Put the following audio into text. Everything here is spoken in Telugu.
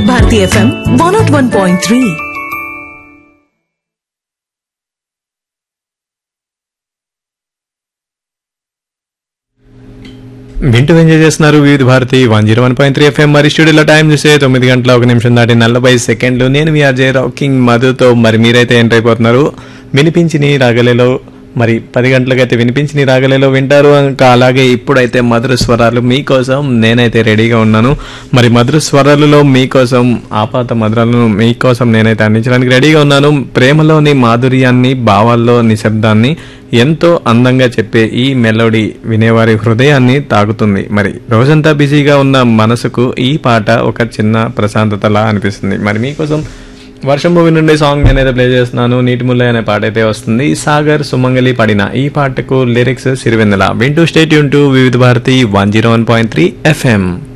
వివిధ Bharati FM one nought one point three వింటూ ఎంజాయ్ చేస్తున్నారు Vividh Bharati one zero one point three FM మరి స్టూడియోలో టైం చూసే తొమ్మిది గంటల ఒక నిమిషం దాటి నలభై సెకండ్లు నేను మీ అజయ్ రాకింగ్ మధుతో మరి మీరైతే ఎంటర్ అయిపోతున్నారు వినిపించిని రాగలేలో మరి పది గంటలకైతే వినిపించిని రాగలేలో వింటారు ఇంకా అలాగే ఇప్పుడైతే మధుర స్వరాలు మీకోసం నేనైతే రెడీగా ఉన్నాను మరి మధుర స్వరాలలో మీకోసం ఆపాత మధురాలను మీకోసం నేనైతే అందించడానికి రెడీగా ఉన్నాను ప్రేమలోని మాధుర్యాన్ని భావాల్లో నిశ్శబ్దాన్ని ఎంతో అందంగా చెప్పే ఈ మెలోడీ వినేవారి హృదయాన్ని తాకుతుంది మరి రోజంతా బిజీగా ఉన్న మనసుకు ఈ పాట ఒక చిన్న ప్రశాంతతలా అనిపిస్తుంది మరి మీకోసం వర్షం మూవీ నుండి సాంగ్ నేనైతే ప్లే చేస్తున్నాను నీటి ముల్లై అనే పాట అయితే వస్తుంది సాగర్ సుమంగలి పడిన ఈ పాటకు లిరిక్స్ సిరివెన్నెల వింటూ స్టేట్ యూన్ to Vividh Bharati one zero one point three FM